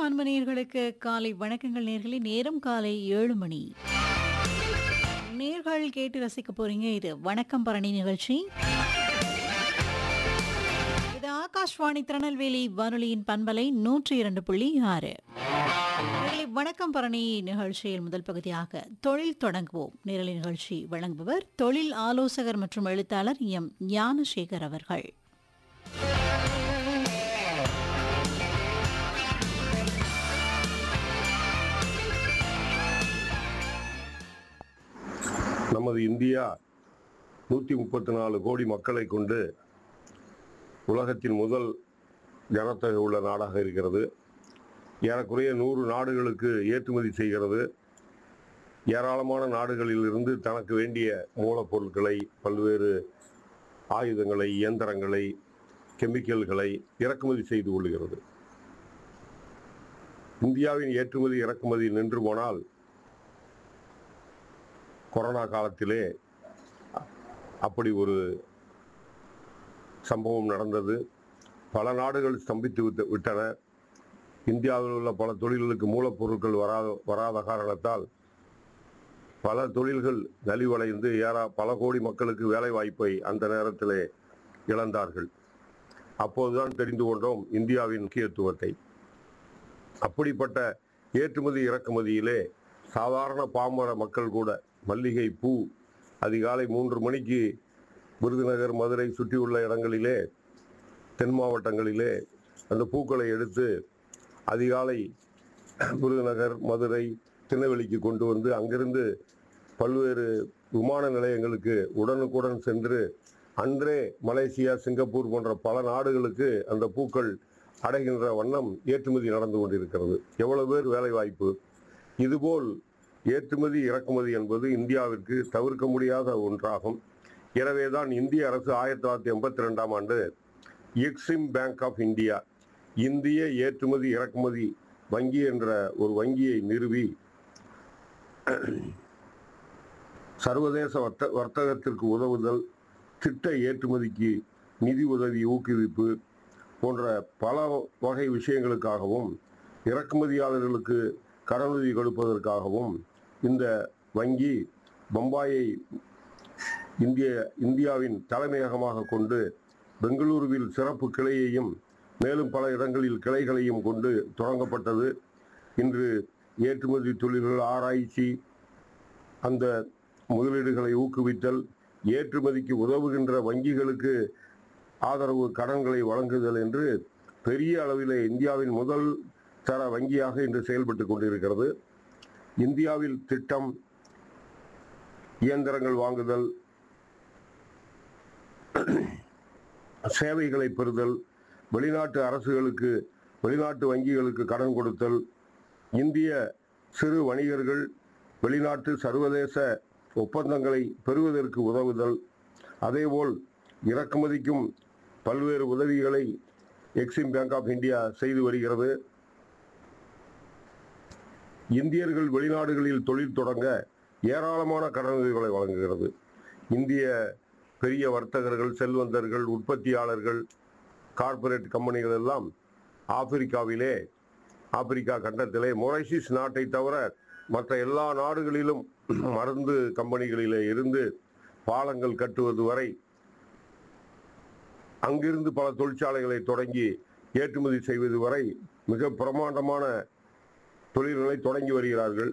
அன்பு நேர்களுக்கு காலை வணக்கங்கள் நேர்களே நேரம் காலை ஏழு மணி நேர்கள் கேட்டு ரசிக்க போறீங்க இது வணக்கம் பரணி நிகழ்ச்சி இது ஆகாஷ்வாணி திருநெல்வேலி வானொலியின் பண்பலை நூற்றி இரண்டு புள்ளி ஆறு நேயர்களே, வணக்கம் பரணி நிகழ்ச்சியில் முதல் பகுதியாக தொழில் தொடங்குவோம் நேரலை நிகழ்ச்சி வழங்குபவர் தொழில் ஆலோசகர் மற்றும் எழுத்தாளர் எம் ஞானசேகர் அவர்கள் நமது இந்தியா நூற்றி முப்பத்தி நாலு கோடி மக்களை கொண்டு உலகத்தின் முதல் ஜனத்தொகை உள்ள நாடாக இருக்கிறது ஏறக்குறைய நூறு நாடுகளுக்கு ஏற்றுமதி செய்கிறது ஏராளமான நாடுகளில் இருந்து தனக்கு வேண்டிய மூலப்பொருட்களை பல்வேறு ஆயுதங்களை இயந்திரங்களை கெமிக்கல்களை இறக்குமதி செய்து கொள்கிறது இந்தியாவின் ஏற்றுமதி இறக்குமதி நின்று போனால் கொரோனா காலத்திலே அப்படி ஒரு சம்பவம் நடந்தது பல நாடுகள் ஸ்தம்பித்து விட்டு விட்டன இந்தியாவில் உள்ள பல தொழில்களுக்கு மூலப்பொருட்கள் வராத வராத காரணத்தால் பல தொழில்கள் நலிவடைந்து ஏறா பல கோடி மக்களுக்கு வேலை வாய்ப்பை அந்த நேரத்திலே இழந்தார்கள் அப்போதுதான் தெரிந்து கொண்டோம் இந்தியாவின் முக்கியத்துவத்தை அப்படிப்பட்ட ஏற்றுமதி இறக்குமதியிலே சாதாரண பாமர மக்கள் கூட மல்லிகை பூ அதிகாலை மூன்று மணிக்கு விருதுநகர் மதுரை சுற்றியுள்ள இடங்களிலே தென் மாவட்டங்களிலே அந்த பூக்களை எடுத்து அதிகாலை விருதுநகர் மதுரை திருநெல்வேலிக்கு கொண்டு வந்து அங்கிருந்து பல்வேறு விமான நிலையங்களுக்கு உடனுக்குடன் சென்று அன்றே மலேசியா சிங்கப்பூர் போன்ற பல நாடுகளுக்கு அந்த பூக்கள் அடைகின்ற வண்ணம் ஏற்றுமதி நடந்து கொண்டிருக்கிறது எவ்வளவு பேர் வேலை வாய்ப்பு இதுபோல் ஏற்றுமதி இறக்குமதி என்பது இந்தியாவிற்கு தவிர்க்க முடியாத ஒன்றாகும் எனவேதான் இந்திய அரசு ஆயிரத்தி தொள்ளாயிரத்தி எண்பத்தி ரெண்டாம் ஆண்டு எக்ஸிம் பேங்க் ஆஃப் இந்தியா இந்திய ஏற்றுமதி இறக்குமதி வங்கி என்ற ஒரு வங்கியை நிறுவி சர்வதேச வர்த்த வர்த்தகத்திற்கு உதவுதல் திட்ட ஏற்றுமதிக்கு நிதி உதவி ஊக்குவிப்பு போன்ற பல வகை விஷயங்களுக்காகவும் இறக்குமதியாளர்களுக்கு கடனுதவி கொடுப்பதற்காகவும் இந்த வங்கி பம்பாயை இந்திய இந்தியாவின் தலைமையகமாக கொண்டு பெங்களூருவில் சிறப்பு கிளையையும் மேலும் பல இடங்களில் கிளைகளையும் கொண்டு தொடங்கப்பட்டது இன்று ஏற்றுமதி தொழில்கள் ஆராய்ச்சி அந்த முதலீடுகளை ஊக்குவித்தல் ஏற்றுமதிக்கு உதவுகின்ற வங்கிகளுக்கு ஆதரவு கடன்களை வழங்குதல் என்று பெரிய அளவிலே இந்தியாவின் முதல் தர வங்கியாக இன்று செயல்பட்டு கொண்டிருக்கிறது இந்தியாவில் திட்டம் இயந்திரங்கள் வாங்குதல் சேவைகளை பெறுதல் வெளிநாட்டு அரசுகளுக்கு வெளிநாட்டு வங்கிகளுக்கு கடன் கொடுத்தல் இந்திய சிறு வணிகர்கள் வெளிநாட்டு சர்வதேச ஒப்பந்தங்களை பெறுவதற்கு உதவுதல் அதேபோல் இறக்குமதிக்கும் பல்வேறு உதவிகளை எக்ஸிம் பேங்க் ஆஃப் இந்தியா செய்து வருகிறது இந்தியர்கள் வெளிநாடுகளில் தொழில் தொடங்க ஏராளமான கடனுதவிகளை வழங்குகிறது இந்திய பெரிய வர்த்தகர்கள் செல்வந்தர்கள் உற்பத்தியாளர்கள் கார்ப்பரேட் கம்பெனிகள் எல்லாம் ஆப்பிரிக்காவிலே ஆப்பிரிக்கா கண்டத்திலே மொரைசிஸ் நாட்டை தவிர மற்ற எல்லா நாடுகளிலும் மருந்து கம்பெனிகளிலே இருந்து பாலங்கள் கட்டுவது வரை அங்கிருந்து பல தொழிற்சாலைகளை தொடங்கி ஏற்றுமதி செய்வது வரை மிக பிரமாண்டமான தொழில்களை தொடங்கி வருகிறார்கள்